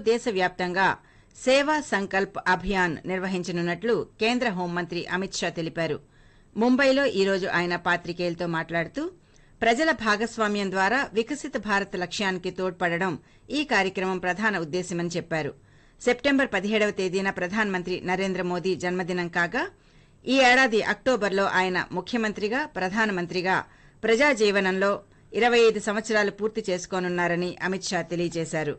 దేశవ్యాప్తంగా సేవా సంకల్ప్ అభియాన్ నిర్వహించనున్నట్లు కేంద్ర హోంమంత్రి అమిత్ షా తెలిపారు ముంబైలో ఈ రోజు ఆయన పాత్రికేయులతో మాట్లాడుతూ ప్రజల భాగస్వామ్యం ద్వారా వికసిత భారత్ లక్ష్యానికి తోడ్పడడం ఈ కార్యక్రమం ప్రధాన ఉద్దేశ్యమని చెప్పారు సెప్టెంబర్ పదిహేడవ తేదీన ప్రధానమంత్రి నరేంద్ర మోదీ జన్మదినం కాగా ఈ ఏడాది అక్టోబర్లో ఆయన ముఖ్యమంత్రిగా ప్రధానమంత్రిగా ప్రజా జీవనంలో ఇరవై ఐదు సంవత్సరాలు పూర్తి చేసుకోనున్నారని అమిత్ షా తెలియజేశారు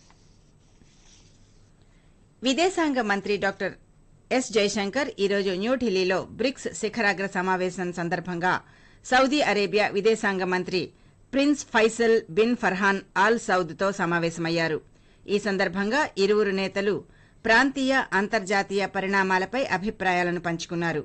విదేశాంగ మంత్రి డాక్టర్ ఎస్ జైశంకర్ ఈరోజు న్యూఢిల్లీలో బ్రిక్స్ శిఖరాగ్ర సమావేశం సందర్భంగా సౌదీ అరేబియా విదేశాంగ మంత్రి prince Faisal bin Farhan Al సౌద్తో సమావేశమయ్యారు ఈ సందర్భంగా ఇరువురు నేతలు ప్రాంతీయ అంతర్జాతీయ పరిణామాలపై అభిప్రాయాలను పంచుకున్నారు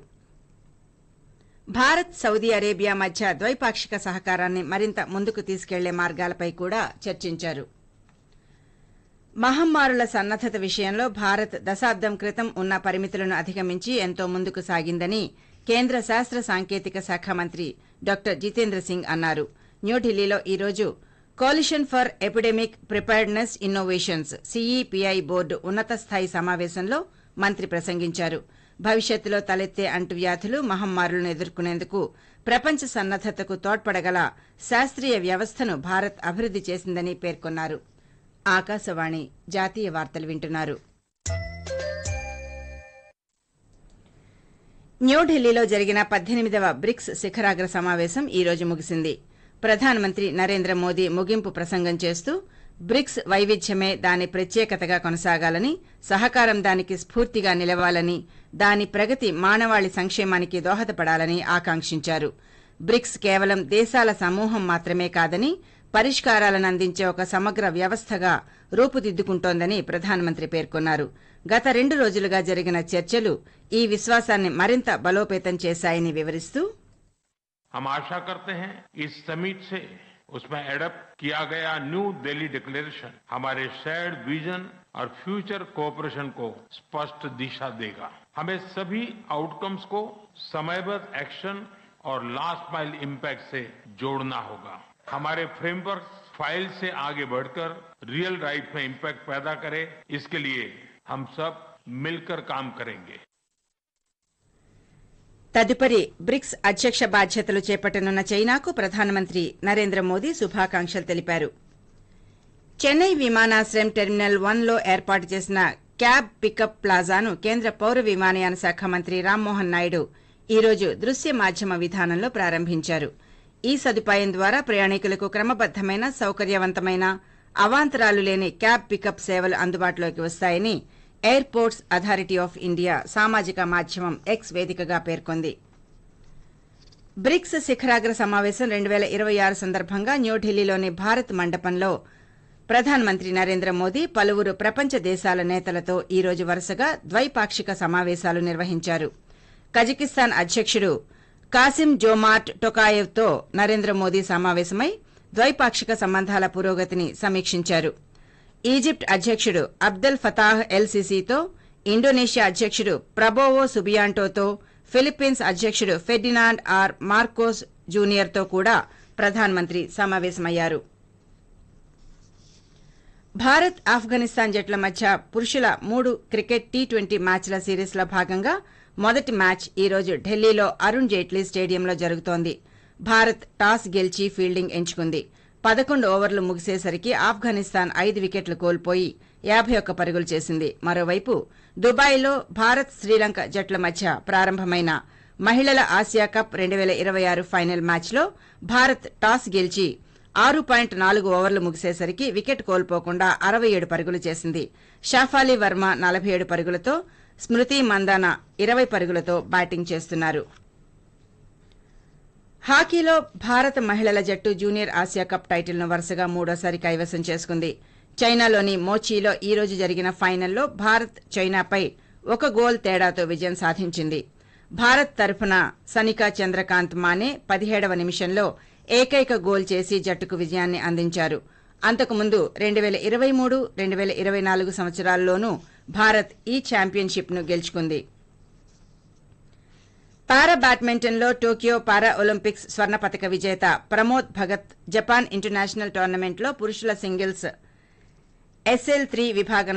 భారత్ సౌదీ అరేబియా మధ్య ద్వైపాక్షిక సహకారాన్ని మరింత ముందుకు తీసుకెళ్లే మార్గాలపై కూడా చర్చించారు మహమ్మారుల సన్నద్దత విషయంలో భారత్ దశాబ్దం క్రితం ఉన్న పరిమితులను అధిగమించి ఎంతో ముందుకు సాగిందని కేంద్ర శాస్త్ర సాంకేతిక శాఖ మంత్రి డాక్టర్ జితేంద్ర సింగ్ అన్నారు న్యూఢిల్లీలో ఈ రోజు coalition for epidemic preparedness innovations CEPI board ఉన్నత స్థాయి సమావేశంలో మంత్రి ప్రసంగించారు భవిష్యత్తులో తలెత్తే అంటువ్యాధులు మహమ్మారులను ఎదుర్కొనేందుకు ప్రపంచ సన్నద్దతకు తోడ్పడగల శాస్త్రీయ వ్యవస్థను భారత్ అభివృద్ది చేసిందని పేర్కొన్నారు ఆకాశవాణి జాతీయ వార్తలు వింటున్నారు న్యూఢిల్లీలో జరిగిన పద్దెనిమిదవ బ్రిక్స్ శిఖరాగ్ర సమావేశం ఈ రోజు ముగిసింది ప్రధానమంత్రి నరేంద్ర మోదీ ముగింపు ప్రసంగం చేస్తూ బ్రిక్స్ వైవిధ్యమే దాని ప్రత్యేకతగా కొనసాగాలని సహకారం దానికి స్ఫూర్తిగా నిలవాలని దాని ప్రగతి మానవాళి సంక్షేమానికి దోహదపడాలని ఆకాంక్షించారు బ్రిక్స్ కేవలం దేశాల సమూహం మాత్రమే కాదని పరిష్కారాలను అందించే ఒక సమగ్ర వ్యవస్థగా రూపుదిద్దుకుంటోందని ప్రధానమంత్రి పేర్కొన్నారు గత రెండు రోజులుగా జరిగిన చర్చలు ఈ విశ్వాసాన్ని మరింత బలోపేతం చేశాయని వివరిస్తూ हम आशा करते हैं इस समिट से उसमें एडप्ट किया गया न्यू दिल्ली डिक्लेरेशन हमारे शेयर्ड विजन और फ्यूचर कोऑपरेशन को स्पष्ट दिशा देगा हमें सभी आउटकम्स को समयबद्ध एक्शन और लास्ट माइल इम्पैक्ट से जोड़ना होगा हमारे फ्रेमवर्क फाइल से आगे बढ़कर रियल लाइफ में इम्पैक्ट पैदा करे इसके लिए हम सब मिलकर काम करेंगे తదుపరి బ్రిక్స్ అధ్యక్ష బాధ్యతలు చేపట్టనున్న చైనాకు ప్రధానమంత్రి నరేంద్ర మోదీ శుభాకాంక్షలు తెలిపారు చెన్నై విమానాశ్రయం టెర్మినల్ వన్ లో ఏర్పాటు చేసిన క్యాబ్ పికప్ ప్లాజాను కేంద్ర పౌర విమానయాన శాఖ మంత్రి రామ్మోహన్ నాయుడు ఈ రోజు దృశ్య మాధ్యమ విధానంలో ప్రారంభించారు ఈ సదుపాయం ద్వారా ప్రయాణికులకు క్రమబద్దమైన సౌకర్యవంతమైన అవాంతరాలు లేని క్యాబ్ పికప్ సేవలు అందుబాటులోకి వస్తాయని ఎయిర్పోర్ట్స్ అథారిటీ ఆఫ్ ఇండియా సామాజిక మాధ్యమం ఎక్స్ వేదికగా పేర్కొంది బ్రిక్స్ శిఖరాగ్ర సమావేశం రెండు పేల ఇరవై ఆరు సందర్భంగా న్యూఢిల్లీలోని భారత్ మండపంలో ప్రధానమంత్రి నరేంద్ర మోదీ పలువురు ప్రపంచ దేశాల నేతలతో ఈ రోజు వరుసగా ద్వైపాక్షిక సమావేశాలు నిర్వహించారు కజకిస్తాన్ అధ్యకుడు కాసిం జోమార్ట్ టొకాయెవ్తో నరేంద్ర మోదీ సమావేశమై ద్వైపాక్షిక సంబంధాల పురోగతిని సమీక్షించారు ఈజిప్ట్ అధ్యకుడు అబ్దెల్ ఫతాహ్ ఎల్ సిసితో ఇండోనేషియా అధ్యకుడు ప్రబోవో సుబియాంటోతో ఫిలిప్పీన్స్ అధ్యకుడు ఫెర్డినాండ్ ఆర్ మార్కోస్ జూనియర్తో కూడా ప్రధానమంత్రి సమావేశమయ్యారు భారత్ ఆఫ్ఘనిస్తాన్ జట్ల మధ్య పురుషుల మూడు క్రికెట్ టీ ట్వంటీ మ్యాచ్ల సిరీస్లో భాగంగా మొదటి మ్యాచ్ ఈ రోజు ఢిల్లీలో అరుణ్ జైట్లీ స్టేడియంలో జరుగుతోంది భారత్ టాస్ గెలిచి ఫీల్డింగ్ ఎంచుకుంది పదకొండు ఓవర్లు ముగిసేసరికి ఆఫ్ఘనిస్తాన్ ఐదు వికెట్లు కోల్పోయి యాభై ఒక్క పరుగులు చేసింది మరోవైపు దుబాయ్లో భారత్ శ్రీలంక జట్ల మధ్య ప్రారంభమైన మహిళల ఆసియా కప్ రెండు పేల ఇరవై ఆరు ఫైనల్ మ్యాచ్లో భారత్ టాస్ గెలిచి ఆరు పాయింట్ నాలుగు ఓవర్లు ముగిసేసరికి వికెట్ కోల్పోకుండా అరవై ఏడు పరుగులు చేసింది షాఫాలి వర్మ నలభై ఏడు పరుగులతో స్మృతి మందాన ఇరవై పరుగులతో బ్యాటింగ్ చేస్తున్నారు హాకీలో భారత మహిళల జట్టు జూనియర్ ఆసియా కప్ టైటిల్ను వరుసగా మూడోసారి కైవసం చేసుకుంది చైనాలోని మోచీలో ఈ రోజు జరిగిన ఫైనల్లో భారత్ చైనాపై ఒక గోల్ తేడాతో విజయం సాధించింది భారత్ తరఫున సనికా చంద్రకాంత్ మానే పదిహేడవ నిమిషంలో ఏకైక గోల్ చేసి జట్టుకు విజయాన్ని అందించారు అంతకుముందు రెండు పేల ఇరవై మూడు రెండు పేల ఇరవై నాలుగు సంవత్సరాల్లోనూ భారత్ ఈ ఛాంపియన్షిప్ ను గెలుచుకుంది పారా బ్యాడ్మింటన్లో టోక్యో పారా ఒలింపిక్స్ స్వర్ణ పతక విజేత ప్రమోద్ భగత్ జపాన్ ఇంటర్నేషనల్ టోర్నమెంట్లో పురుషుల సింగిల్స్ ఎస్ఎల్ త్రీ విభాగంలో